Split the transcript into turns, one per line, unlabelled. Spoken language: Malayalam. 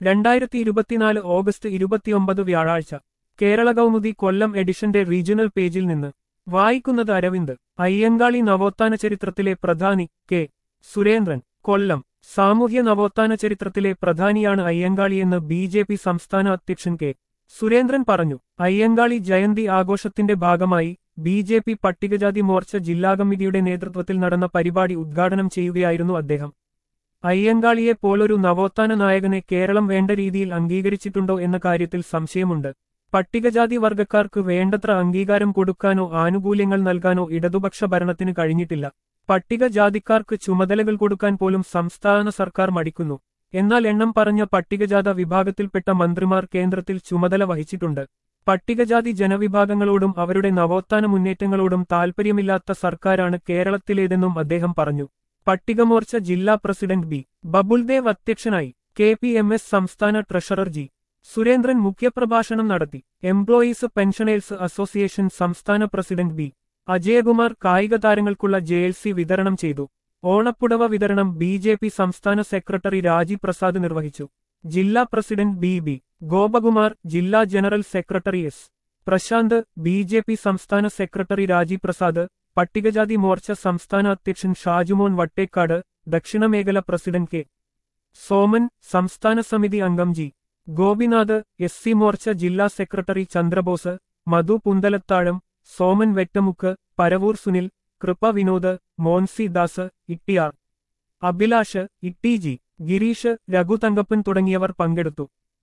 രണ്ടായിരത്തി ഇരുപത്തിനാല് ഓഗസ്റ്റ് ഇരുപത്തിയൊമ്പത് വ്യാഴാഴ്ച കേരള കൗമുദി കൊല്ലം എഡിഷന്റെ റീജിയണൽ പേജിൽ നിന്ന് വായിക്കുന്നത് അരവിന്ദ് അയ്യങ്കാളി നവോത്ഥാന ചരിത്രത്തിലെ പ്രധാനി കെ സുരേന്ദ്രൻ കൊല്ലം സാമൂഹ്യ നവോത്ഥാന ചരിത്രത്തിലെ പ്രധാനിയാണ് അയ്യങ്കാളിയെന്ന് ബി ജെ പി സംസ്ഥാന അധ്യക്ഷൻ കെ സുരേന്ദ്രൻ പറഞ്ഞു അയ്യങ്കാളി ജയന്തി ആഘോഷത്തിന്റെ ഭാഗമായി ബി ജെ പി പട്ടികജാതി മോർച്ച ജില്ലാ കമ്മിറ്റിയുടെ നേതൃത്വത്തിൽ നടന്ന പരിപാടി ഉദ്ഘാടനം ചെയ്യുകയായിരുന്നു അദ്ദേഹം അയ്യങ്കാളിയെ പോലൊരു നവോത്ഥാന നായകനെ കേരളം വേണ്ട രീതിയിൽ അംഗീകരിച്ചിട്ടുണ്ടോ എന്ന കാര്യത്തിൽ സംശയമുണ്ട് പട്ടികജാതി വർഗക്കാർക്ക് വേണ്ടത്ര അംഗീകാരം കൊടുക്കാനോ ആനുകൂല്യങ്ങൾ നൽകാനോ ഇടതുപക്ഷ ഭരണത്തിന് കഴിഞ്ഞിട്ടില്ല പട്ടികജാതിക്കാർക്ക് ചുമതലകൾ കൊടുക്കാൻ പോലും സംസ്ഥാന സർക്കാർ മടിക്കുന്നു എന്നാൽ എണ്ണം പറഞ്ഞ പട്ടികജാത വിഭാഗത്തിൽപ്പെട്ട മന്ത്രിമാർ കേന്ദ്രത്തിൽ ചുമതല വഹിച്ചിട്ടുണ്ട് പട്ടികജാതി ജനവിഭാഗങ്ങളോടും അവരുടെ നവോത്ഥാന മുന്നേറ്റങ്ങളോടും താൽപ്പര്യമില്ലാത്ത സർക്കാരാണ് കേരളത്തിലേതെന്നും അദ്ദേഹം പറഞ്ഞു പട്ടികമോർച്ച ജില്ലാ പ്രസിഡന്റ് ബി ബബുൽദേവ് അധ്യക്ഷനായി കെ പി എം എസ് സംസ്ഥാന ട്രഷറർ ജി സുരേന്ദ്രൻ മുഖ്യപ്രഭാഷണം നടത്തി എംപ്ലോയീസ് പെൻഷനേഴ്സ് അസോസിയേഷൻ സംസ്ഥാന പ്രസിഡന്റ് ബി അജയകുമാർ കായിക താരങ്ങൾക്കുള്ള ജെ എൽ സി വിതരണം ചെയ്തു ഓണപ്പുടവ വിതരണം ബി ജെ പി സംസ്ഥാന സെക്രട്ടറി രാജി പ്രസാദ് നിർവഹിച്ചു ജില്ലാ പ്രസിഡന്റ് ബി ബി ഗോപകുമാർ ജില്ലാ general secretary S Prashanth B J P സംസ്ഥാന സെക്രട്ടറി രാജി പ്രസാദ് പട്ടികജാതി മോർച്ച സംസ്ഥാന അധ്യക്ഷൻ ഷാജുമോൻ വട്ടേക്കാട് ദക്ഷിണമേഖല പ്രസിഡന്റ് കെ സോമൻ സംസ്ഥാന സമിതി അംഗം G Gopinath S C Morcha ജില്ലാ സെക്രട്ടറി ചന്ദ്രബോസ് മധു പുന്തലത്താഴം സോമൻ വെറ്റമുക്ക് പരവൂർ സുനിൽ കൃപ വിനോദ് മോൻസി ദാസ് ഇട്ടിയാർ അഭിലാഷ് ഇട്ടി ജി ഗിരീഷ് രഘു തങ്കപ്പൻ തുടങ്ങിയവർ പങ്കെടുത്തു